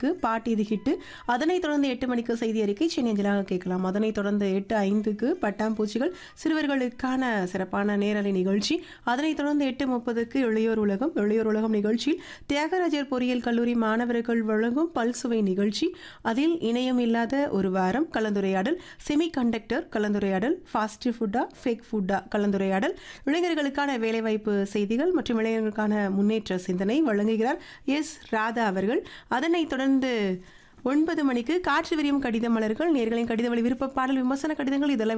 மணிக்கு பாட்டு இது ஹிட்டு அதனைத் தொடர்ந்து எட்டு மணிக்கு செய்தி அறிக்கை சென்னை அஞ்சலாக கேட்கலாம் அதனைத் தொடர்ந்து எட்டு ஐந்துக்கு பட்டாம்பூச்சிகள் சிறுவர்களுக்கான சிறப்பான நேரலை நிகழ்ச்சி அதனைத் தொடர்ந்து எட்டு முப்பதுக்கு இளையோர் உலகம் இளையோர் உலகம் நிகழ்ச்சியில் தியாகராஜர் பொறியியல் கல்லூரி மாணவர்கள் வழங்கும் பல்சுவை நிகழ்ச்சி அதில் இணையம் இல்லாத ஒரு வாரம் கலந்துரையாடல் செமி கண்டக்டர் கலந்துரையாடல் ஃபாஸ்ட் ஃபுட்டா ஃபேக் ஃபுட்டா கலந்துரையாடல் இளைஞர்களுக்கான வேலைவாய்ப்பு செய்திகள் மற்றும் இளைஞர்களுக்கான முன்னேற்ற சிந்தனை வழங்குகிறார் எஸ் ராதா அவர்கள் அதனைத் தொடர்ந்து ஒன்பது மணிக்கு காற்று விரியும் கடித மலர்கள் நேர்களின் கடித வழி விருப்ப பாடல் விமர்சன கடிதங்கள் இதெல்லாம்